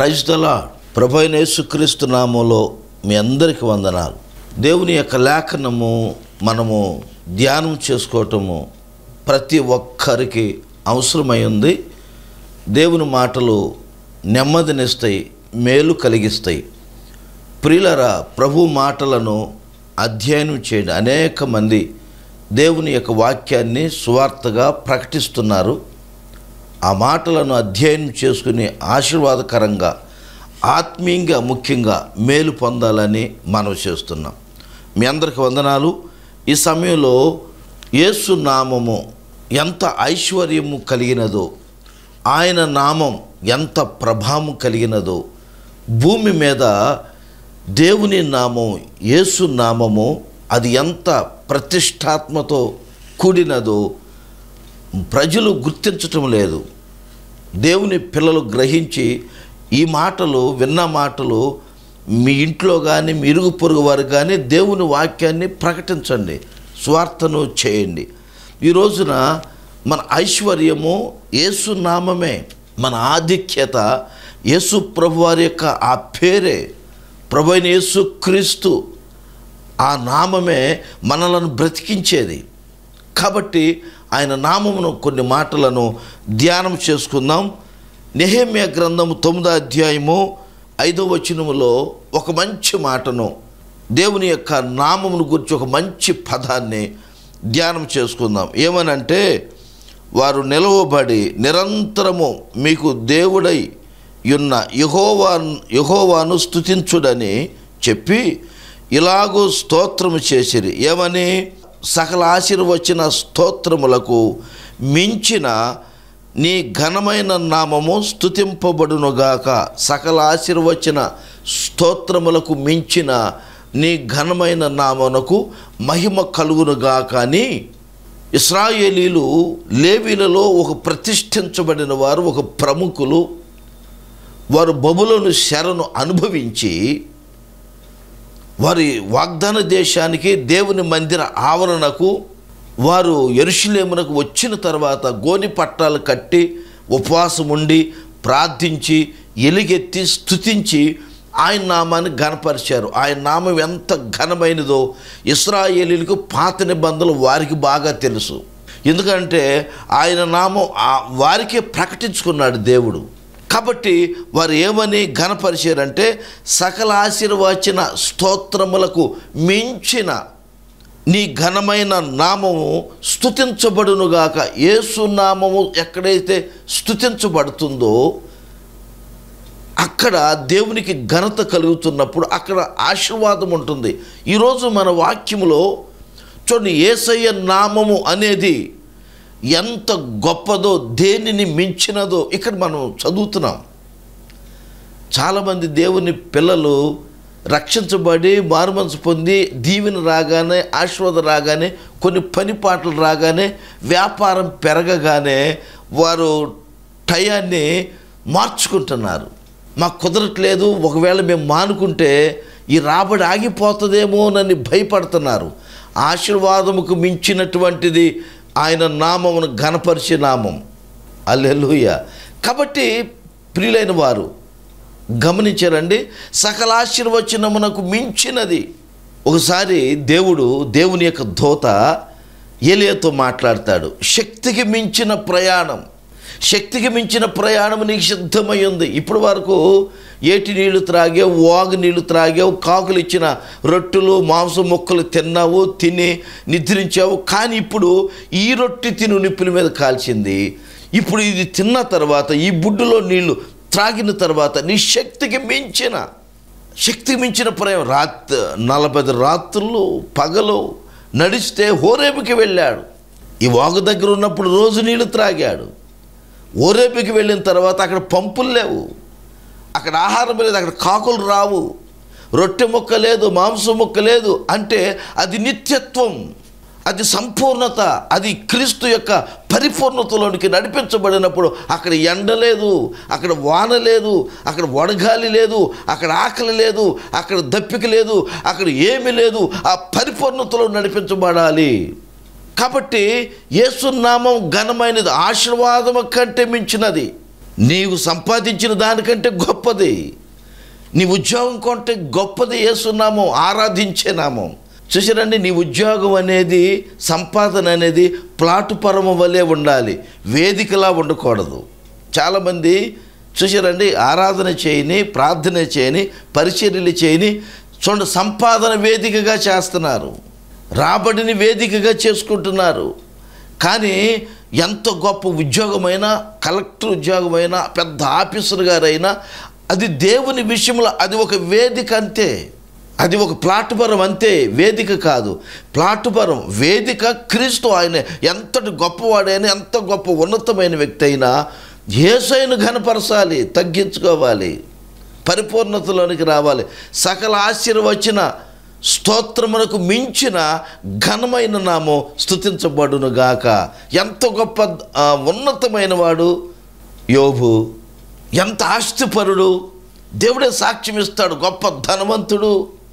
praise దలా ప్రభు అయిన యేసుక్రీస్తు నామంలో మీ అందరికి వందనాలు దేవుని యొక్క లేఖనము మనము ధ్యానం చేసుకోవటము ప్రతి ఒక్కరికి అవసరమై ఉంది దేవుని మాటలు నెమ్మదినిస్తాయి మేలు కలిగిస్తాయి ప్రియులరా ప్రభు మాటలను అధ్యయనం చేయండి అనేక మంది దేవుని యొక్క వాక్యాన్ని సువార్తగా ప్రకటిస్తున్నారు ఆ మాటలను అధ్యయనం చేసుకుని ఆశీర్వాదకరంగా ఆత్మీయంగా ముఖ్యంగా మేలు పొందాలని మనం చేస్తున్నాం మీ అందరికి వందనాలు ఈ సమయంలో యేసు నామము ఎంత ఐశ్వర్యము కలిగినదో ఆయన నామం ఎంత ప్రభావం కలిగినదో భూమి మీద దేవుని నామం యేసు నామము అది ఎంత ప్రతిష్టాత్మతో కూడినదో ప్రజలు గుర్తించటం లేదు దేవుని పిల్లలు గ్రహించి ఈ మాటలు విన్న మాటలు మీ ఇంట్లో కానీ మీ ఇరుగు పొరుగు వారు కానీ దేవుని వాక్యాన్ని ప్రకటించండి స్వార్థను చేయండి ఈ రోజున మన ఐశ్వర్యము యేసు నామమే మన ఆధిక్యత యేసు ప్రభు వారి యొక్క ఆ పేరే ప్రభు అయిన యేసు క్రీస్తు ఆ నామమే మనలను బ్రతికించేది కాబట్టి ఆయన నామమును కొన్ని మాటలను ధ్యానం చేసుకుందాం నెహేమ్య గ్రంథము తొమ్మిదో అధ్యాయము ఐదో వచనములో ఒక మంచి మాటను దేవుని యొక్క నామమును గురించి ఒక మంచి పదాన్ని ధ్యానం చేసుకుందాం ఏమనంటే వారు నిలవబడి నిరంతరము మీకు దేవుడై ఉన్న యహోవా యహోవాను స్తుతించుడని చెప్పి ఇలాగూ స్తోత్రము చేసిరి ఏమని సకల ఆశీర్వచన స్తోత్రములకు మించిన నీ ఘనమైన నామము స్తుతింపబడునుగాక సకల ఆశీర్వచన స్తోత్రములకు మించిన నీ ఘనమైన నామమునకు మహిమ కలుగునుగాక అని ఇస్రాయేలీలు లేవీలలో ఒక ప్రతిష్ఠించబడిన వారు ఒక ప్రముఖులు వారు బబులను శరణు అనుభవించి వారి వాగ్దాన దేశానికి దేవుని మందిర ఆవరణకు వారు ఎరుషులేమునకు వచ్చిన తర్వాత గోని పట్టాలు కట్టి ఉపవాసం ఉండి ప్రార్థించి ఎలుగెత్తి స్తుతించి ఆయన నామాన్ని ఘనపరిచారు ఆయన నామం ఎంత ఘనమైనదో ఇస్రాయేలీలకు పాత నిబంధనలు వారికి బాగా తెలుసు ఎందుకంటే ఆయన నామం ఆ- వారికే ప్రకటించుకున్నాడు దేవుడు కాబట్టి వారు ఏమని ఘనపరిచారంటే సకల ఆశీర్వచన స్తోత్రములకు మించిన నీ ఘనమైన నామము స్తుతించబడునుగాక యేసు నామము ఎక్కడైతే స్తుతించబడుతుందో అక్కడ దేవునికి ఘనత కలుగుతున్నప్పుడు అక్కడ ఆశీర్వాదం ఉంటుంది ఈరోజు మన వాక్యములో చూడండి ఏసయ్య నామము అనేది ఎంత గొప్పదో దేనిని మించినదో ఇక్కడ మనం చదువుతున్నాం చాలామంది దేవుని పిల్లలు రక్షించబడి మారుమనసు పొంది దీవెన రాగానే ఆశీర్వాదం రాగానే కొన్ని పని పాటలు రాగానే వ్యాపారం పెరగగానే వారు టయాన్ని మార్చుకుంటున్నారు మాకు కుదరట్లేదు ఒకవేళ మేము మానుకుంటే ఈ రాబడి ఆగిపోతుందేమోనని భయపడుతున్నారు ఆశీర్వాదముకు మించినటువంటిది ఆయన నామమును ఘనపరిచే నామం అల్లెలుయ కాబట్టి ప్రియులైన వారు గమనించారండి సకల ఆశీర్వచనమునకు మించినది ఒకసారి దేవుడు దేవుని యొక్క దోత ఏలియాతో మాట్లాడతాడు శక్తికి మించిన ప్రయాణం శక్తికి మించిన ప్రయాణం నీకు సిద్ధమై ఉంది ఇప్పటి వరకు ఏటి నీళ్లు త్రాగావు వాగు నీళ్లు త్రాగావు కాకులు ఇచ్చిన రొట్టెలు మాంసం ముక్కలు తిన్నావు తిని నిద్రించావు కానీ ఇప్పుడు ఈ రొట్టె తిను నిప్పుల మీద కాల్చింది ఇప్పుడు ఇది తిన్న తర్వాత ఈ బుడ్డులో నీళ్లు త్రాగిన తర్వాత నీ శక్తికి మించిన శక్తికి మించిన ప్రయాణం రాత్ నలభై రాత్రులు పగలు నడిస్తే హోరేపుకి వెళ్ళాడు ఈ వాగు దగ్గర ఉన్నప్పుడు రోజు నీళ్లు త్రాగాడు ఓరేపుకి వెళ్ళిన తర్వాత అక్కడ పంపులు లేవు అక్కడ ఆహారం లేదు అక్కడ కాకులు రావు రొట్టె ముక్క లేదు మాంసం ముక్క లేదు అంటే అది నిత్యత్వం అది సంపూర్ణత అది క్రీస్తు యొక్క పరిపూర్ణతలోనికి నడిపించబడినప్పుడు అక్కడ ఎండ లేదు అక్కడ వాన లేదు అక్కడ వడగాలి లేదు అక్కడ ఆకలి లేదు అక్కడ దప్పిక లేదు అక్కడ ఏమీ లేదు ఆ పరిపూర్ణతలో నడిపించబడాలి కాబట్టి యేసునామం ఘనమైనది ఆశీర్వాదము కంటే మించినది నీవు సంపాదించిన దానికంటే గొప్పది నీ ఉద్యోగం కొంటే గొప్పది ఏసునామం ఆరాధించే నామం చూసారండి నీ ఉద్యోగం అనేది సంపాదన అనేది ప్లాటుపరము వలె ఉండాలి వేదికలా ఉండకూడదు చాలామంది చూసారండి ఆరాధన చేయని ప్రార్థన చేయని పరిచర్యలు చేయని చూడండి సంపాదన వేదికగా చేస్తున్నారు రాబడిని వేదికగా చేసుకుంటున్నారు కానీ ఎంత గొప్ప ఉద్యోగమైనా కలెక్టర్ ఉద్యోగమైనా పెద్ద ఆఫీసర్ గారైనా అది దేవుని విషయంలో అది ఒక వేదిక అంతే అది ఒక ప్లాట్ఫారం అంతే వేదిక కాదు ప్లాట్ఫారం వేదిక క్రీస్తు ఆయన ఎంతటి గొప్పవాడైనా ఎంత గొప్ప ఉన్నతమైన వ్యక్తి అయినా ఏసైను ఘనపరచాలి తగ్గించుకోవాలి పరిపూర్ణతలోనికి రావాలి సకల ఆశీర్వచన స్తోత్రమునకు మించిన ఘనమైన నామం స్థుతించబడును గాక ఎంత గొప్ప ఆ, ఉన్నతమైన వాడు యోబు ఎంత ఆస్తిపరుడు దేవుడే సాక్ష్యం ఇస్తాడు గొప్ప ధనవంతుడు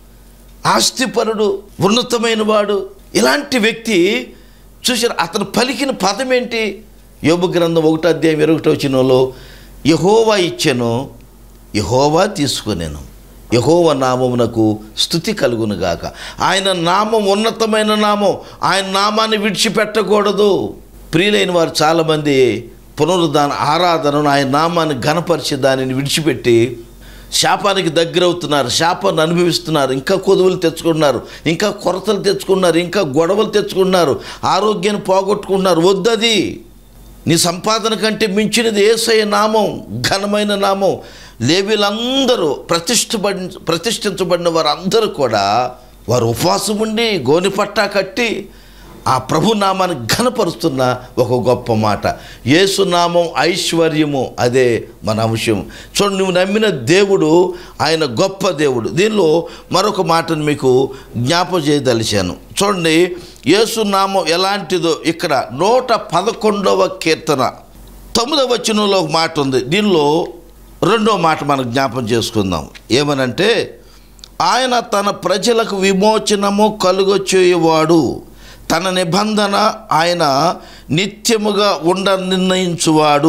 ఆస్తిపరుడు ఉన్నతమైన వాడు ఇలాంటి వ్యక్తి చూసారు అతను పలికిన పదం ఏంటి యోబు గ్రంథం ఒకటో అధ్యాయం ఇరొకటో వచ్చినలో యహోవా ఇచ్చెను యహోవా తీసుకునేను యహోవ నామమునకు స్థుతి కలుగును గాక ఆయన నామం ఉన్నతమైన నామం ఆయన నామాన్ని విడిచిపెట్టకూడదు ప్రియులైన వారు చాలామంది పునరుద్ధాన ఆరాధనను ఆయన నామాన్ని ఘనపరిచి దానిని విడిచిపెట్టి శాపానికి దగ్గరవుతున్నారు శాపాన్ని అనుభవిస్తున్నారు ఇంకా కొదువులు తెచ్చుకుంటున్నారు ఇంకా కొరతలు తెచ్చుకున్నారు ఇంకా గొడవలు తెచ్చుకుంటున్నారు ఆరోగ్యాన్ని పోగొట్టుకుంటున్నారు వద్దది నీ సంపాదన కంటే మించినది ఏసయ నామం ఘనమైన నామం లేవీలందరూ ప్రతిష్ఠబడి ప్రతిష్ఠించబడిన వారందరూ కూడా వారు ఉపవాసం ఉండి గోని పట్టా కట్టి ఆ ప్రభు నామాన్ని ఘనపరుస్తున్న ఒక గొప్ప మాట యేసునామం ఐశ్వర్యము అదే మన అంశం చూడండి నువ్వు నమ్మిన దేవుడు ఆయన గొప్ప దేవుడు దీనిలో మరొక మాటను మీకు జ్ఞాపం చేయదలిచాను చూడండి యేసునామం ఎలాంటిదో ఇక్కడ నూట పదకొండవ కీర్తన తొమ్మిదవ వచనంలో ఒక మాట ఉంది దీనిలో రెండో మాట మనం జ్ఞాపం చేసుకుందాం ఏమనంటే ఆయన తన ప్రజలకు విమోచనము కలుగచేయువాడు తన నిబంధన ఆయన నిత్యముగా ఉండ నిర్ణయించువాడు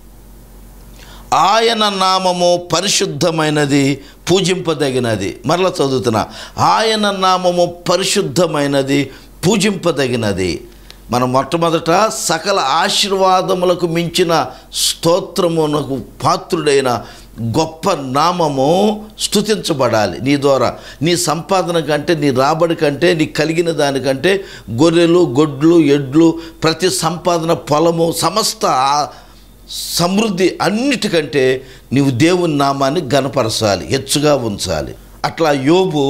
ఆయన నామము పరిశుద్ధమైనది పూజింపదగినది మరలా చదువుతున్నా ఆయన నామము పరిశుద్ధమైనది పూజింపదగినది మనం మొట్టమొదట సకల ఆశీర్వాదములకు మించిన స్తోత్రమునకు పాత్రుడైన గొప్ప నామము స్తుతించబడాలి నీ ద్వారా నీ సంపాదన కంటే నీ రాబడి కంటే నీ కలిగిన దానికంటే గొర్రెలు గొడ్లు ఎడ్లు ప్రతి సంపాదన పొలము సమస్త ఆ- సమృద్ధి అన్నిటికంటే నీవు దేవుని నామాన్ని ఘనపరచాలి హెచ్చుగా ఉంచాలి అట్లా యోబు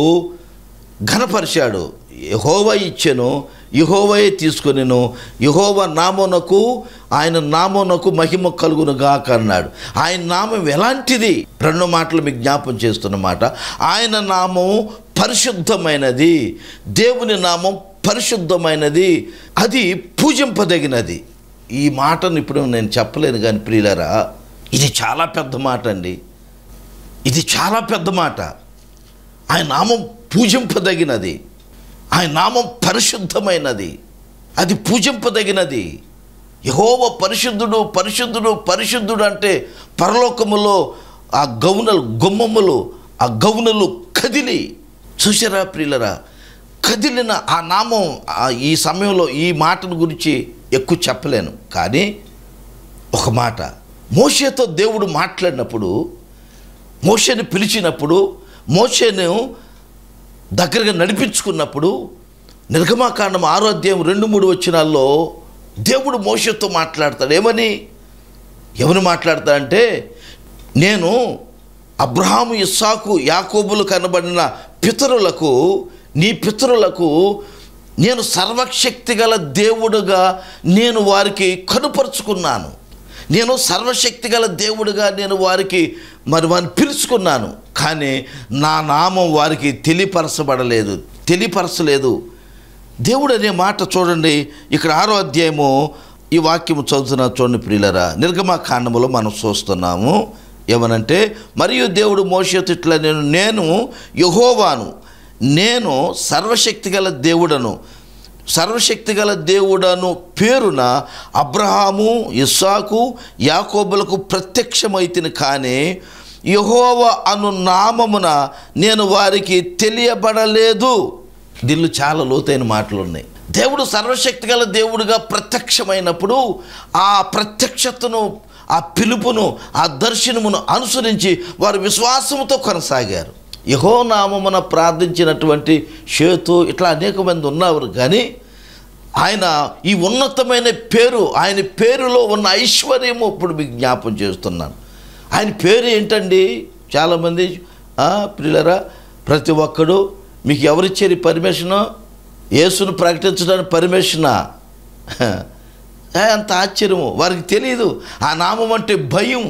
ఘనపరిచాడు యహోవ ఇచ్చెను యహోవయే తీసుకొనిను యహోవ నామోనకు ఆయన నామోనకు మహిమ కలుగును గాక అన్నాడు ఆయన నామం ఎలాంటిది రెండు మాటలు మీకు జ్ఞాపం చేస్తున్న మాట ఆయన నామం పరిశుద్ధమైనది దేవుని నామం పరిశుద్ధమైనది అది పూజింపదగినది ఈ మాటను ఇప్పుడు నేను చెప్పలేను కానీ ప్రియులరా ఇది చాలా పెద్ద మాట అండి ఇది చాలా పెద్ద మాట ఆయన నామం పూజింపదగినది ఆయన నామం పరిశుద్ధమైనది అది పూజింపదగినది యహోవ పరిశుద్ధుడు పరిశుద్ధుడు పరిశుద్ధుడు అంటే పరలోకములో ఆ గౌనలు గుమ్మములు ఆ గౌనలు కదిలి చూసారా ప్రియులరా కదిలిన ఆ నామం ఆ ఈ సమయంలో ఈ మాటను గురించి ఎక్కువ చెప్పలేను కానీ ఒక మాట మోషేతో దేవుడు మాట్లాడినప్పుడు మోషేని పిలిచినప్పుడు మోషేను దగ్గరగా నడిపించుకున్నప్పుడు నిర్గమాకాండం ఆరో అధ్యాయం రెండు మూడు వచ్చినాల్లో దేవుడు మోషతో మాట్లాడతాడు ఏమని ఎవరు మాట్లాడతాడంటే నేను అబ్రహాము ఇస్సాకు యాకోబులు కనబడిన పితరులకు నీ పితరులకు నేను సర్వశక్తి గల దేవుడుగా నేను వారికి కనుపరుచుకున్నాను నేను సర్వశక్తి గల దేవుడుగా నేను వారికి మరి వారిని పిలుచుకున్నాను కానీ నా నామం వారికి తెలియపరచబడలేదు తెలియపరచలేదు దేవుడు అనే మాట చూడండి ఇక్కడ ఆరో అధ్యాయము ఈ వాక్యము చదువుతున్న చూడండి ప్రియులరా నిర్గమాకాండములో మనం చూస్తున్నాము ఏమనంటే మరియు దేవుడు మోషేతు ఇట్లా నేను నేను యహోవాను నేను సర్వశక్తి గల దేవుడను సర్వశక్తి గల దేవుడను పేరున అబ్రహాము ఇస్సాకు యాకోబులకు ప్రత్యక్షమైతిని కానీ యహోవ అను నామమున నేను వారికి తెలియబడలేదు దీనిలో చాలా లోతైన మాటలు ఉన్నాయి దేవుడు సర్వశక్తి గల దేవుడుగా ప్రత్యక్షమైనప్పుడు ఆ ప్రత్యక్షతను ఆ పిలుపును ఆ దర్శనమును అనుసరించి వారు విశ్వాసముతో కొనసాగారు యహో నామమున ప్రార్థించినటువంటి షేతు ఇట్లా అనేక మంది ఉన్నారు కానీ ఆయన ఈ ఉన్నతమైన పేరు ఆయన పేరులో ఉన్న ఐశ్వర్యము ఇప్పుడు మీకు జ్ఞాపం చేస్తున్నాను ఆయన పేరు ఏంటండి చాలామంది ఆ, ప్రియులరా ప్రతి ఒక్కడు మీకు ఎవరిచ్చారు ఈ పర్మిషను యేసును ప్రకటించడానికి పర్మిషనా ఏ, అంత ఆశ్చర్యము వారికి తెలియదు ఆ నామం అంటే భయం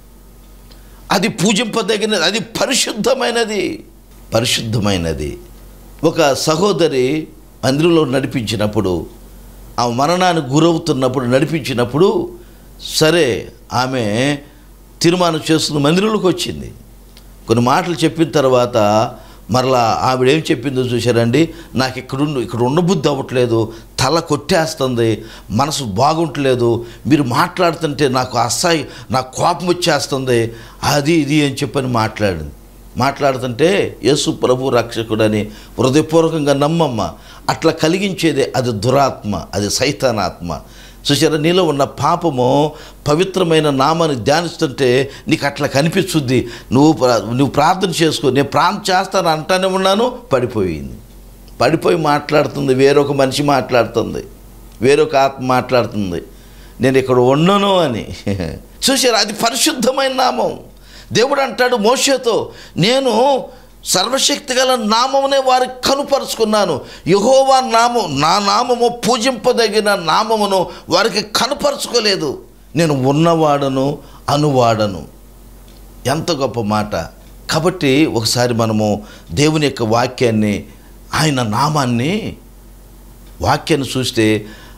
అది పూజింపదగినది అది పరిశుద్ధమైనది పరిశుద్ధమైనది ఒక సహోదరి మందిరంలో నడిపించినప్పుడు ఆ మరణానికి గురవుతున్నప్పుడు నడిపించినప్పుడు సరే ఆమె తీర్మానం చేస్తున్న మందిరంలోకి వచ్చింది కొన్ని మాటలు చెప్పిన తర్వాత మరలా ఆవిడ ఏం చెప్పిందో చూశారండి నాకు ఇక్కడ ఉండు ఇక్కడ ఉండబుద్ధి అవ్వట్లేదు తల కొట్టేస్తుంది మనసు బాగుంటలేదు మీరు మాట్లాడుతుంటే నాకు అస్సాయి నాకు కోపం వచ్చేస్తుంది అది ఇది అని చెప్పని మాట్లాడింది మాట్లాడుతుంటే యేసు ప్రభు రక్షకుడని హృదయపూర్వకంగా నమ్మమ్మ అట్లా కలిగించేదే అది దురాత్మ అది సైతానాత్మ చూసారా నీలో ఉన్న పాపము పవిత్రమైన నామాన్ని ధ్యానిస్తుంటే నీకు అట్లా కనిపిస్తుంది నువ్వు ప్ర- నువ్వు ప్రార్థన చేసుకో నేను ప్రార్థన చేస్తాను అంటానే ఉన్నాను పడిపోయింది పడిపోయి మాట్లాడుతుంది వేరొక మనిషి మాట్లాడుతుంది వేరొక ఆత్మ మాట్లాడుతుంది నేను ఇక్కడ ఉండను అని చూసారా అది పరిశుద్ధమైన నామం దేవుడు అంటాడు మోషేతో నేను సర్వశక్తి గల నామమునే వారికి కనుపరుచుకున్నాను యహోవా నామం నా నామము పూజింపదగిన నామమును వారికి కనుపరుచుకోలేదు నేను ఉన్నవాడను అనువాడను ఎంత గొప్ప మాట కాబట్టి ఒకసారి మనము దేవుని యొక్క వాక్యాన్ని ఆయన నామాన్ని వాక్యాన్ని చూస్తే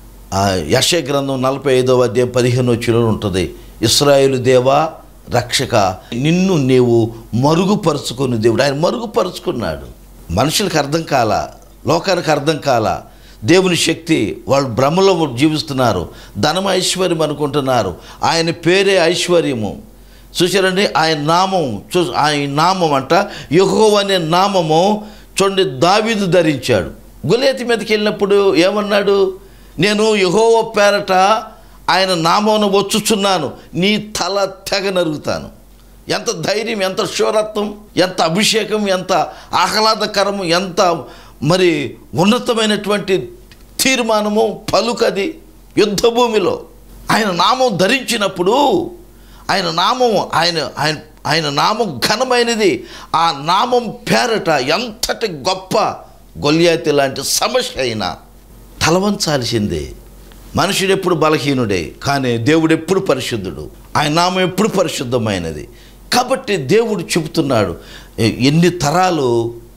ఆ యశ గ్రంథం నలభై ఐదవ అధ్యాయం పదిహేను వచ్చిలో ఉంటుంది ఇస్రాయేలు దేవా రక్షక నిన్ను నీవు మరుగుపరుచుకుని దేవుడు ఆయన మరుగుపరుచుకున్నాడు మనుషులకు అర్థం కాల లోకానికి అర్థం కాల దేవుని శక్తి వాళ్ళు భ్రమలో జీవిస్తున్నారు ధనం ఐశ్వర్యం అనుకుంటున్నారు ఆయన పేరే ఐశ్వర్యము చూసారండి ఆయన నామం చూ ఆయన నామం అంట యహో అనే నామము చూడండి దావీదు ధరించాడు గులేతి మీదకి వెళ్ళినప్పుడు ఏమన్నాడు నేను యహోవ పేరట ఆయన నామమును వచ్చుచున్నాను నీ తల తెగ నరుగుతాను ఎంత ధైర్యం ఎంత శూరత్వం ఎంత అభిషేకం ఎంత ఆహ్లాదకరము ఎంత మరి ఉన్నతమైనటువంటి తీర్మానము పలుకది యుద్ధ భూమిలో ఆయన నామం ధరించినప్పుడు ఆయన నామం ఆయన ఆయన ఆయన నామం ఘనమైనది ఆ నామం పేరట ఎంతటి గొప్ప గొల్యాతి లాంటి సమస్య అయినా తలవంచాల్సిందే మనుషుడు ఎప్పుడు బలహీనుడే కానీ దేవుడు ఎప్పుడు పరిశుద్ధుడు ఆయన నామం ఎప్పుడు పరిశుద్ధమైనది కాబట్టి దేవుడు చెబుతున్నాడు ఎ- ఎన్ని తరాలు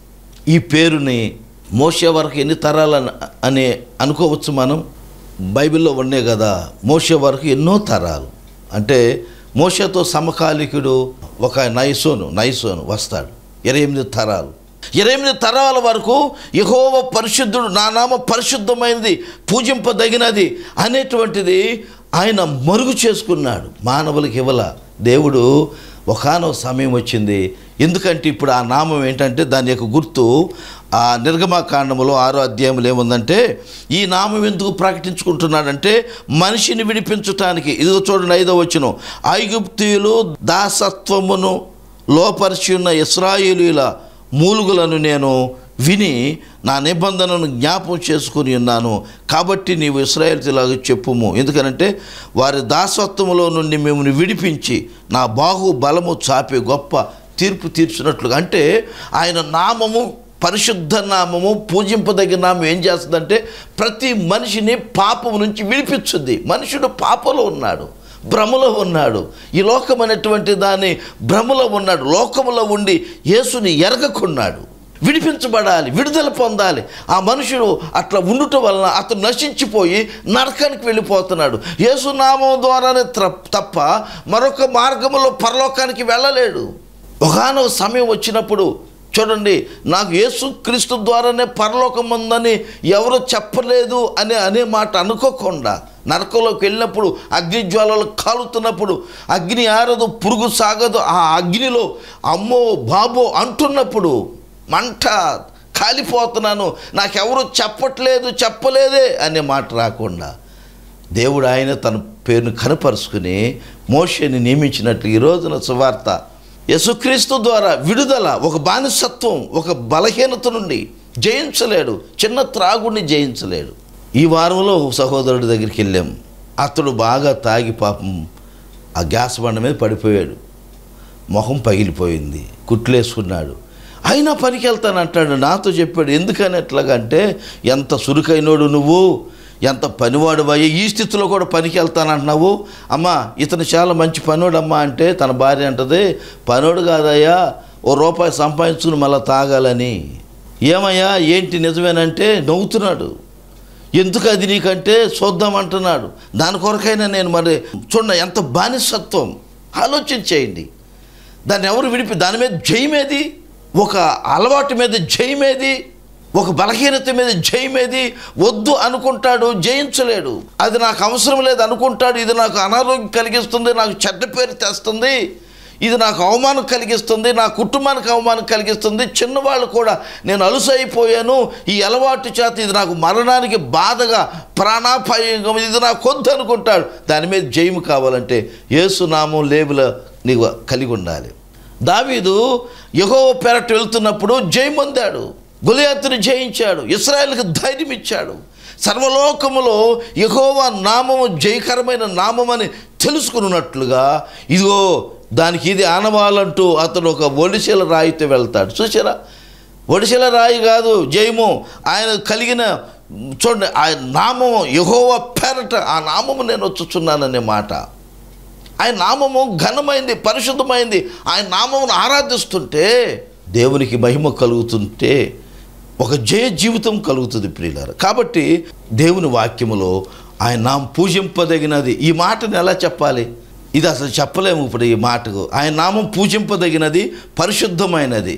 ఈ పేరుని మోసే వరకు ఎన్ని తరాలు అని- అని అనుకోవచ్చు మనం బైబిల్లో ఉన్నాయి కదా మోసే వరకు ఎన్నో తరాలు అంటే మోసతో సమకాలికుడు ఒక నైసోను నైసోను వస్తాడు ఇరవై ఎనిమిది తరాలు ఇరవై ఎనిమిది తరాల వరకు యహోవ పరిశుద్ధుడు నా నామ పరిశుద్ధమైనది పూజింపదగినది అనేటువంటిది ఆయన మరుగు చేసుకున్నాడు మానవులకి ఇవ్వల దేవుడు ఒకనొక సమయం వచ్చింది ఎందుకంటే ఇప్పుడు ఆ నామం ఏంటంటే దాని యొక్క గుర్తు ఆ నిర్గమాకాండములో ఆరో అధ్యాయంలో ఏముందంటే ఈ నామం ఎందుకు ప్రకటించుకుంటున్నాడంటే మనిషిని విడిపించటానికి ఇదిగో చూడండి ఐదో వచ్చిన ఐగుప్తీయులు దాసత్వమును లోపరిచి ఉన్న ఇస్రాయేలీల మూలుగులను నేను విని నా నిబంధనను జ్ఞాపం చేసుకుని ఉన్నాను కాబట్టి నీవు ఇస్రాయేల్లాగా చెప్పుము ఎందుకనంటే వారి దాసత్వములో నుండి మిమ్మల్ని విడిపించి నా బాహు బలము చాపే గొప్ప తీర్పు తీర్చినట్లుగా అంటే ఆయన నామము పరిశుద్ధ నామము పూజింపదగిన నామం ఏం చేస్తుందంటే ప్రతి మనిషిని పాపం నుంచి విడిపించుద్ది మనుషుడు పాపంలో ఉన్నాడు భ్రమలో ఉన్నాడు ఈ లోకం అనేటువంటి దాని భ్రమలో ఉన్నాడు లోకములో ఉండి యేసుని ఎరగకున్నాడు విడిపించబడాలి విడుదల పొందాలి ఆ మనుషుడు అట్లా ఉండుట వలన అతను నశించిపోయి నరకానికి వెళ్ళిపోతున్నాడు యేసునామం ద్వారానే త్ర- తప్ప మరొక మార్గములో పరలోకానికి వెళ్ళలేడు ఒకనొక సమయం వచ్చినప్పుడు చూడండి నాకు యేసుక్రీస్తు ద్వారానే పరలోకం ఉందని ఎవరు చెప్పలేదు అనే అనే మాట అనుకోకుండా నరకంలోకి వెళ్ళినప్పుడు అగ్నిజ్వాలలు కాలుతున్నప్పుడు అగ్ని ఆరదు పురుగు సాగదు ఆ అగ్నిలో అమ్మో బాబో అంటున్నప్పుడు మంట కాలిపోతున్నాను నాకెవరు చెప్పట్లేదు చెప్పలేదే అనే మాట రాకుండా దేవుడు ఆయన తన పేరును కనపరుచుకుని మోషేని నియమించినట్లు ఈ రోజున సువార్త యేసుక్రీస్తు ద్వారా విడుదల ఒక బానిసత్వం ఒక బలహీనత నుండి జయించలేడు చిన్న త్రాగుడిని జయించలేడు ఈ వారంలో ఒక సహోదరుడి దగ్గరికి వెళ్ళాం అతడు బాగా తాగి పాపం ఆ గ్యాస్ బండ మీద పడిపోయాడు మొహం పగిలిపోయింది కుట్లేసుకున్నాడు అయినా పనికి వెళ్తానంటాడు నాతో చెప్పాడు ఎందుకని ఎట్లాగంటే ఎంత సురుకైనోడు నువ్వు ఎంత పనివాడు అయ్యి ఈ స్థితిలో కూడా పనికి వెళ్తానంటున్నావు అమ్మా ఇతను చాలా మంచి పనివాడు అమ్మా అంటే తన భార్య అంటది పనోడు కాదయ్యా ఓ రూపాయి సంపాదించుకుని మళ్ళీ తాగాలని ఏమయ్యా ఏంటి నిజమేనంటే నవ్వుతున్నాడు ఎందుకు అది నీకంటే చూద్దామంటున్నాడు దాని కొరకైనా నేను మరి చూడండి ఎంత బానిసత్వం ఆలోచన చేయండి దాన్ని ఎవరు విడిపి దాని మీద జయమేది ఒక అలవాటు మీద జయమేది ఒక బలహీనత మీద జయమేది వద్దు అనుకుంటాడు జయించలేడు అది నాకు అవసరం లేదు అనుకుంటాడు ఇది నాకు అనారోగ్యం కలిగిస్తుంది నాకు చెడ్డ పేరు తెస్తుంది ఇది నాకు అవమానం కలిగిస్తుంది నా కుటుంబానికి అవమానం కలిగిస్తుంది చిన్నవాళ్ళు కూడా నేను అలుసైపోయాను ఈ అలవాటు చేత ఇది నాకు మరణానికి బాధగా ప్రాణాపాయం ఇది నాకు వద్దు అనుకుంటాడు దాని మీద జయము కావాలంటే ఏసునామం లేబుల నీవు కలిగి ఉండాలి దావీదు యహో పెరట్ వెళ్తున్నప్పుడు జయం పొందాడు గులియాతుని జయించాడు ఇస్రాయేల్కి ధైర్యం ఇచ్చాడు సర్వలోకములో యహోవా నామము జయకరమైన నామమని తెలుసుకున్నట్లుగా ఇదిగో దానికి ఇది ఆనవాలంటూ అతను ఒక ఒడిశల రాయితో వెళ్తాడు చూసారా ఒడిశల రాయి కాదు జయము ఆయన కలిగిన చూడండి ఆయన నామము యహోవ పేరట ఆ నామము నేను వచ్చుచున్నాననే మాట ఆయన నామము ఘనమైంది పరిశుద్ధమైంది ఆయన నామమును ఆరాధిస్తుంటే దేవునికి మహిమ కలుగుతుంటే ఒక జయ జీవితం కలుగుతుంది ప్రియులారు కాబట్టి దేవుని వాక్యములో ఆయన నామం పూజింపదగినది ఈ మాటను ఎలా చెప్పాలి ఇది అసలు చెప్పలేము ఇప్పుడు ఈ మాటకు ఆయన నామం పూజింపదగినది పరిశుద్ధమైనది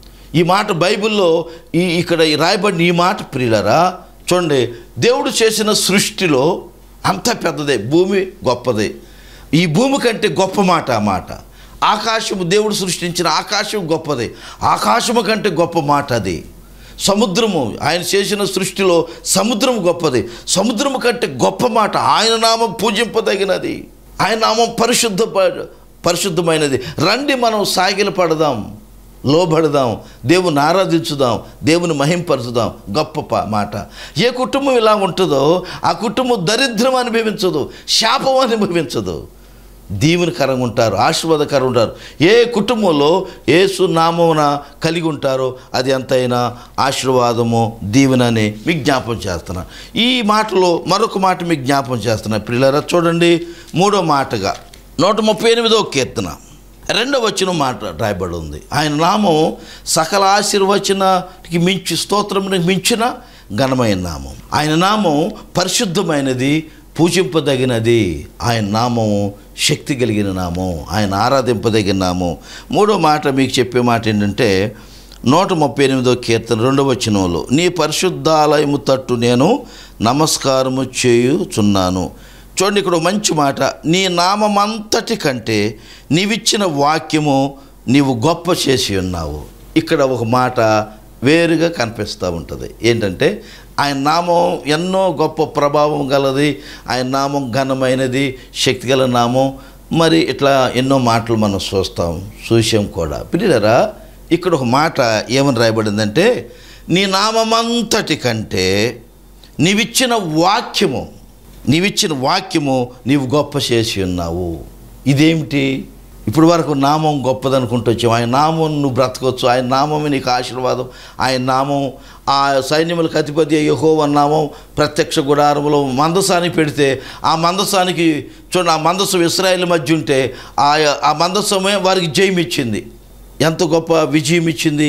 ఈ మాట బైబిల్లో ఈ ఇక్కడ ఈ రాయబడిన ఈ మాట ప్రియులరా చూడండి దేవుడు చేసిన సృష్టిలో అంత పెద్దదే భూమి గొప్పదే ఈ భూమి కంటే గొప్ప మాట ఆ మాట ఆకాశము దేవుడు సృష్టించిన ఆకాశం గొప్పదే ఆకాశము కంటే గొప్ప మాట అది సముద్రము ఆయన చేసిన సృష్టిలో సముద్రం గొప్పది సముద్రము కంటే గొప్ప మాట ఆయన నామం పూజింపదగినది ఆయన నామం పరిశుద్ధ పరిశుద్ధమైనది రండి మనం సాగిల పడదాం లోబడదాం దేవుని ఆరాధించుదాం దేవుని మహింపరచుదాం గొప్ప ప- మాట ఏ కుటుంబం ఇలా ఉంటుందో ఆ కుటుంబం దరిద్రం అనుభవించదు శాపం అనుభవించదు దీవెనకరంగా ఉంటారు ఆశీర్వాదకరంగా ఉంటారు ఏ కుటుంబంలో ఏసు నామమున కలిగి ఉంటారో అది ఎంతైనా ఆశీర్వాదము దీవెనని మీకు జ్ఞాపం చేస్తున్నా ఈ మాటలో మరొక మాట మీకు జ్ఞాపం చేస్తున్నా పిల్లరా చూడండి మూడో మాటగా నూట ముప్పై ఎనిమిదో కీర్తన రెండవ వచ్చిన మాట రాయబడి ఉంది ఆయన నామం సకల ఆశీర్వచనకి మించి స్తోత్రమునికి మించిన ఘనమైన నామం ఆయన నామం పరిశుద్ధమైనది పూజింపదగినది ఆయన నామం శక్తి కలిగిన నామం ఆయన ఆరాధింపదగిన నామం మూడో మాట మీకు చెప్పే మాట ఏంటంటే నూట ముప్పై ఎనిమిదో కీర్తన రెండవ వచనంలో నీ పరిశుద్ధాలయము తట్టు నేను నమస్కారము చేయుచున్నాను చూడండి ఇక్కడ ఒక మంచి మాట నీ నామమంతటి కంటే నీవిచ్చిన వాక్యము నీవు గొప్ప చేసి ఉన్నావు ఇక్కడ ఒక మాట వేరుగా కనిపిస్తూ ఉంటుంది ఏంటంటే ఆయన నామం ఎన్నో గొప్ప ప్రభావం గలది ఆయన నామం ఘనమైనది శక్తి గల నామం మరి ఇట్లా ఎన్నో మాటలు మనం చూస్తాం చూసాం కూడా పిల్లరా ఇక్కడ ఒక మాట ఏమని రాయబడిందంటే నీ నామమంతటి కంటే నీవిచ్చిన వాక్యము నీవిచ్చిన వాక్యము నీవు గొప్ప చేసి ఉన్నావు ఇదేమిటి ఇప్పుడు వరకు నామం గొప్పదనుకుంటూ వచ్చావు ఆయన నామం నువ్వు బ్రతకొచ్చు ఆయన నామమే నీకు ఆశీర్వాదం ఆయన నామం ఆ సైన్యములకు అధిపతి యహోవ నామం ప్రత్యక్ష గుడారంలో మందసానికి పెడితే ఆ మందసానికి చూడండి ఆ మందసం ఇస్రాయేల్ మధ్య ఉంటే ఆ ఆ మందసమే వారికి జయం ఇచ్చింది ఎంత గొప్ప విజయం ఇచ్చింది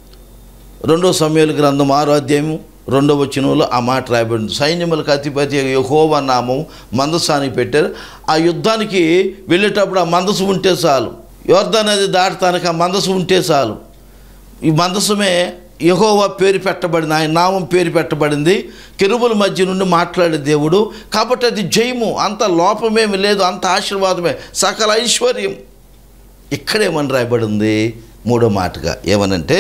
రెండో సమయాల గ్రంథం ఆరో అధ్యాయము రెండో వచనంలో ఆ మాట రాయబడింది సైన్యములకు అధిపతి యహోవ నామం మందసానికి పెట్టారు ఆ యుద్ధానికి వెళ్ళేటప్పుడు ఆ మందసు ఉంటే చాలు యోర్ధా నది దాటతానికి ఆ మందసు ఉంటే చాలు ఈ మందసమే యహోవా పేరు పెట్టబడింది ఆయన నామం పేరు పెట్టబడింది కెరుబుల మధ్య నుండి మాట్లాడే దేవుడు కాబట్టి అది జయము అంత లోపమేమి లేదు అంత ఆశీర్వాదమే సకల ఐశ్వర్యం ఇక్కడేమని రాయబడింది మూడో మాటగా ఏమనంటే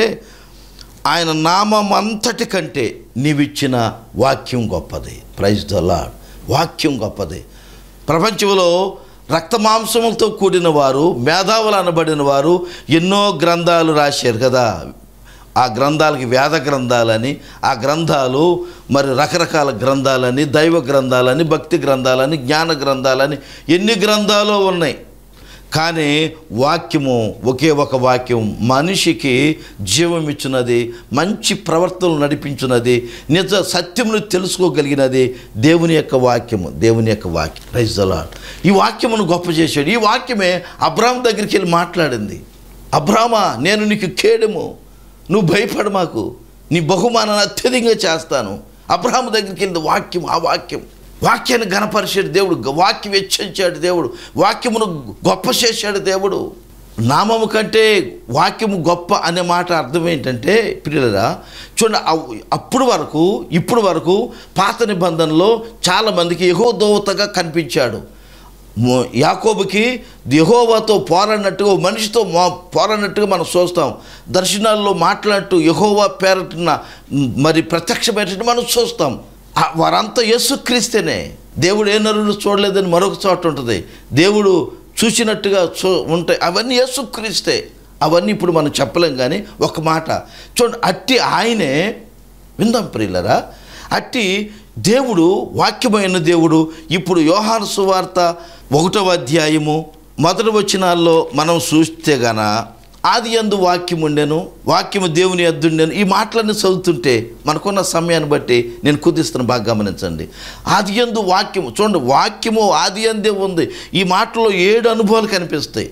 ఆయన నామం అంతటి కంటే నీవిచ్చిన వాక్యం గొప్పది ప్రైజ్ ద లాడ్ వాక్యం గొప్పది ప్రపంచంలో రక్తమాంసములతో కూడిన వారు మేధావులు అనబడిన వారు ఎన్నో గ్రంథాలు రాశారు కదా ఆ గ్రంథాలకి వేద గ్రంథాలని ఆ గ్రంథాలు మరి రకరకాల గ్రంథాలని దైవ గ్రంథాలని భక్తి గ్రంథాలని జ్ఞాన గ్రంథాలని ఎన్ని గ్రంథాలు ఉన్నాయి కానీ వాక్యము ఒకే ఒక వాక్యం మనిషికి జీవం ఇచ్చినది మంచి ప్రవర్తనలు నడిపించున్నది నిజ సత్యమును తెలుసుకోగలిగినది దేవుని యొక్క వాక్యము దేవుని యొక్క వాక్యం రైజ్ లాడ్ ఈ వాక్యమును గొప్ప చేశాడు ఈ వాక్యమే అబ్రాహం దగ్గరికి వెళ్ళి మాట్లాడింది అబ్రామా నేను నీకు కేడము నువ్వు భయపడ మాకు నీ బహుమానాన్ని అత్యధికంగా చేస్తాను అబ్రహాము దగ్గరికి వెళ్ళింది వాక్యం ఆ వాక్యం వాక్యాన్ని గణపరిచాడు దేవుడు గ- వాక్యం హెచ్చరించాడు దేవుడు వాక్యమును గొప్ప చేశాడు దేవుడు నామము కంటే వాక్యము గొప్ప అనే మాట అర్థం ఏంటంటే పిల్లరా చూడండి అవ్- అప్పుడు వరకు ఇప్పుడు వరకు పాత నిబంధనలో చాలామందికి ఎహో దోవతగా కనిపించాడు మో- యాకోబుకి యహోవాతో పోరాడినట్టుగా ఓ మనిషితో మో పోరాడినట్టుగా మనం చూస్తాం దర్శనాల్లో మాట్లాడుతూ యహోవా పేరటిన మరి ప్రత్యక్షమైనట్టు మనం చూస్తాం ఆ వారంతా యేసుక్రీస్తేనే దేవుడు ఏ నరుడు చూడలేదని మరొక చోట ఉంటుంది దేవుడు చూసినట్టుగా చూ ఉంటాయి అవన్నీ యేసుక్రీస్తే అవన్నీ ఇప్పుడు మనం చెప్పలేం కానీ ఒక మాట చూడండి అట్టి ఆయనే విందాం ప్రియులరా అట్టి దేవుడు వాక్యమైన దేవుడు ఇప్పుడు యోహాను సువార్త ఒకటవ అధ్యాయము మొదటి వచనాల్లో మనం చూస్తే గన ఆది ఎందు వాక్యం ఉండెను వాక్యము దేవుని ఎద్దుండెను ఈ మాటలన్నీ చదువుతుంటే మనకున్న సమయాన్ని బట్టి నేను కుదిస్తున్న బాగా గమనించండి ఆది ఎందు వాక్యము చూడండి వాక్యము ఆది ఎందే ఉంది ఈ మాటలో ఏడు అనుభవాలు కనిపిస్తాయి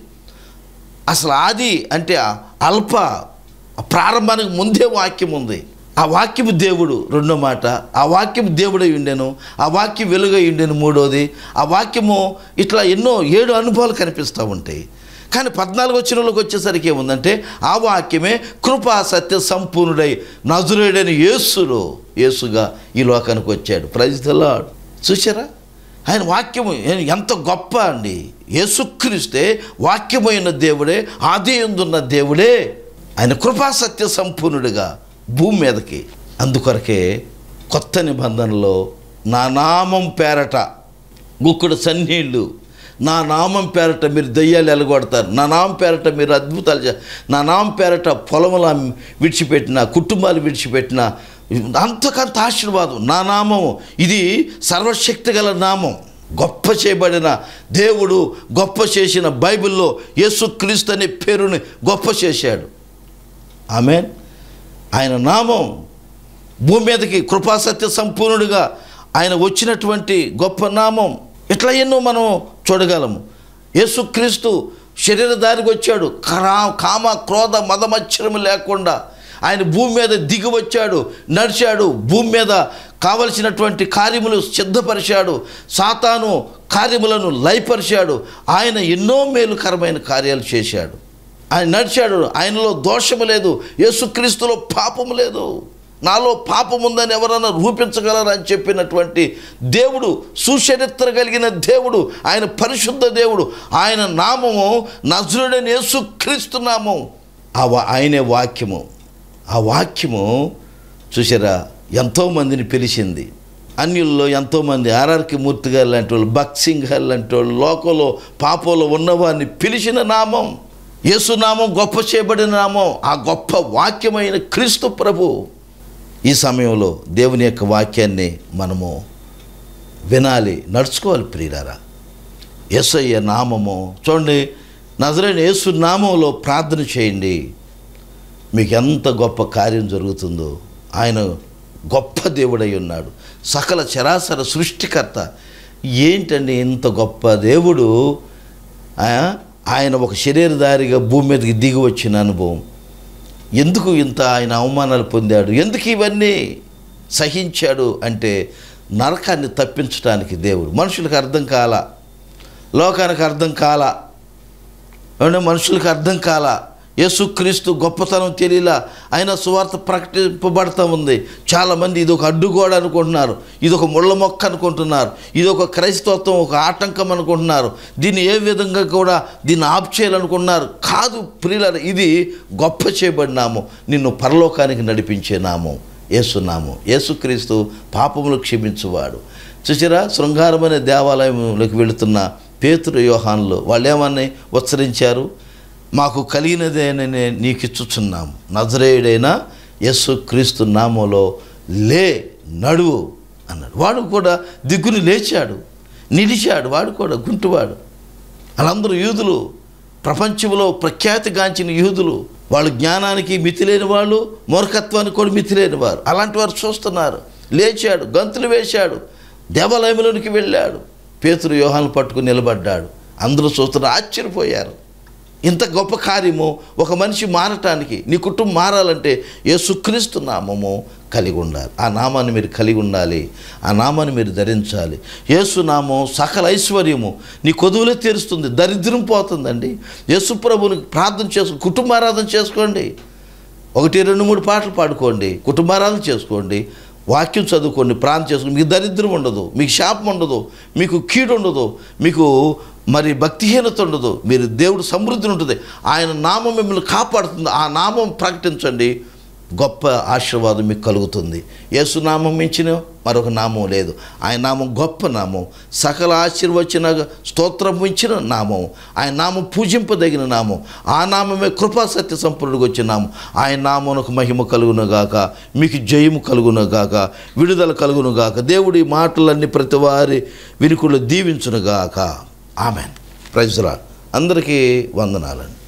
అసలు ఆది అంటే ఆ అల్ప ప్రారంభానికి ముందే వాక్యం ఉంది ఆ వాక్యము దేవుడు రెండో మాట ఆ వాక్యము దేవుడై ఉండెను ఆ వాక్యం వెలుగై ఉండెను మూడోది ఆ వాక్యము ఇట్లా ఎన్నో ఏడు అనుభవాలు కనిపిస్తూ ఉంటాయి కానీ పద్నాలుగు వచ్చినలోకి వచ్చేసరికి ఏముందంటే ఆ వాక్యమే కృపా సత్య సంపూర్ణుడై నజరుడైన యేసుడు యేసుగా ఈ లోకానికి వచ్చాడు ప్రైజ్ ద లార్డ్ చూసారా ఆయన వాక్యము ఏ- ఎంత గొప్ప అండి యేసుక్రీస్తే వాక్యమైన దేవుడే ఆది ఎందున్న దేవుడే ఆయన కృపా సత్య సంపూర్ణుడిగా భూమి మీదకి అందుకొరకే కొత్త నిబంధనలో నా నామం పేరట గుక్కుడు సన్నీళ్ళు నా నామం పేరట మీరు దయ్యాలు ఎలగొడతారు నా నామం పేరట మీరు అద్భుతాలు చే నా నామం పేరట పొలముల విడిచిపెట్టిన కుటుంబాలు విడిచిపెట్టిన అంతకంత ఆశీర్వాదం నా నామము ఇది సర్వశక్తి గల నామం గొప్ప చేయబడిన దేవుడు గొప్ప చేసిన బైబిల్లో యేసుక్రీస్తు అనే పేరుని గొప్ప చేశాడు ఆమె ఆయన నామం భూమి మీదకి కృపాసత్య సంపూర్ణుడిగా ఆయన వచ్చినటువంటి గొప్ప నామం ఇట్లా ఎన్నో మనం చూడగలము యేసుక్రీస్తు శరీరధారికి వచ్చాడు కరా కామ క్రోధ మదమచ్చరము లేకుండా ఆయన భూమి మీద దిగి వచ్చాడు నడిచాడు భూమి మీద కావలసినటువంటి కార్యములు సిద్ధపరిచాడు సాతాను కార్యములను లయపరిచాడు ఆయన ఎన్నో మేలుకరమైన కార్యాలు చేశాడు ఆయన నడిచాడు ఆయనలో దోషము లేదు యేసుక్రీస్తులో పాపము లేదు నాలో పాపం ఉందని ఎవరన్నా రూపించగలరని చెప్పినటువంటి దేవుడు సుచరిత్ర కలిగిన దేవుడు ఆయన పరిశుద్ధ దేవుడు ఆయన నామము నజరుడని యేసుక్రీస్తు నామం ఆ వా- ఆయనే వాక్యము ఆ వాక్యము చూసారా ఎంతోమందిని పిలిచింది అన్యుల్లో ఎంతోమంది ఆర్ఆర్కి మూర్తి గారు లాంటి వాళ్ళు భక్త్ సింగ్ గారు లాంటి వాళ్ళు లోకంలో పాపంలో ఉన్నవారిని పిలిచిన నామం యేసునామం గొప్ప చేయబడిన నామం ఆ గొప్ప వాక్యమైన క్రీస్తు ప్రభు ఈ సమయంలో దేవుని యొక్క వాక్యాన్ని మనము వినాలి నడుచుకోవాలి ప్రియులారా యేసయ్య నామము చూడండి నజరైన యేసు నామంలో ప్రార్థన చేయండి మీకు ఎంత గొప్ప కార్యం జరుగుతుందో ఆయన గొప్ప దేవుడై ఉన్నాడు సకల చరాచర సృష్టికర్త ఏంటండి ఇంత గొప్ప దేవుడు ఆ, ఆయన ఒక శరీరధారిగా భూమి మీదకి దిగి వచ్చిన అనుభవం ఎందుకు ఇంత ఆయన అవమానాలు పొందాడు ఎందుకు ఇవన్నీ సహించాడు అంటే నరకాన్ని తప్పించడానికి దేవుడు మనుషులకు అర్థం కాల లోకానికి అర్థం కాల ఏమంటే మనుషులకు అర్థం కాల యేసుక్రీస్తు గొప్పతనం తెలియలా అయినా సువార్త ప్రకటింపబడతా ఉంది చాలామంది ఇది ఒక అడ్డుగోడ అనుకుంటున్నారు ఇది ఒక ముళ్ళ మొక్క అనుకుంటున్నారు ఇది ఒక క్రైస్తవత్వం ఒక ఆటంకం అనుకుంటున్నారు దీన్ని ఏ విధంగా కూడా దీన్ని ఆప్ చేయాలనుకుంటున్నారు కాదు ప్రియుల ఇది గొప్ప చేయబడినాము నిన్ను పరలోకానికి నడిపించే నామం ఏసునామం యేసుక్రీస్తు పాపములు క్షమించువాడు చూసారా శృంగారం అనే దేవాలయంలోకి వెళుతున్న పేతురు యోహాన్లు వాళ్ళు ఏమని ఉచ్చరించారు మాకు కలిగినదేననే నీకు ఇచ్చుచున్నాము నజరేయుడైన యస్సు క్రీస్తు నామంలో లే నడువు అన్నాడు వాడు కూడా దిగ్గుని లేచాడు నిలిచాడు వాడు కూడా గుంటువాడు వాళ్ళందరూ యూదులు ప్రపంచంలో ప్రఖ్యాతిగాంచిన యూదులు వాళ్ళు జ్ఞానానికి మితి లేని వాళ్ళు మూర్ఖత్వానికి కూడా మితి లేని వారు అలాంటి వారు చూస్తున్నారు లేచాడు గంతులు వేశాడు దేవాలయంలోనికి వెళ్ళాడు పేతురు యోహాను పట్టుకుని నిలబడ్డాడు అందరూ చూస్తున్నారు ఆశ్చర్యపోయారు ఇంత గొప్ప కార్యము ఒక మనిషి మారటానికి నీ కుటుంబం మారాలంటే యేసుక్రీస్తు నామము కలిగి ఉండాలి ఆ నామాన్ని మీరు కలిగి ఉండాలి ఆ నామాన్ని మీరు ధరించాలి యేసు నామం సకల ఐశ్వర్యము నీ కొదువులే తీరుస్తుంది దరిద్రం పోతుందండి యేసు ప్రభుని ప్రార్థన చేసుకో కుటుంబారాధన చేసుకోండి ఒకటి రెండు మూడు పాటలు పాడుకోండి కుటుంబారాధన చేసుకోండి వాక్యం చదువుకోండి ప్రార్థన చేసుకోండి మీకు దరిద్రం ఉండదు మీకు శాపం ఉండదు మీకు కీడు ఉండదు మీకు మరి భక్తిహీనత ఉండదు మీరు దేవుడు సమృద్ధి ఉంటుంది ఆయన నామం మిమ్మల్ని కాపాడుతుంది ఆ నామం ప్రకటించండి గొప్ప ఆశీర్వాదం మీకు కలుగుతుంది యేసునామం మించిన మరొక నామం లేదు ఆయన నామం గొప్ప నామం సకల ఆశీర్వచన స్తోత్రం మించిన నామం ఆయన నామం పూజింపదగిన నామం ఆ నామమే కృపా సత్య సంపూర్ణకు వచ్చిన నామం ఆయన నామమునకు మహిమ కలుగునుగాక మీకు జయము కలుగునుగాక విడుదల కలుగునుగాక దేవుడి మాటలన్నీ ప్రతి వారి వినుకులు దీవించునుగాక ఆమెన్ ప్రైజ్రా అందరికీ వందనాలండి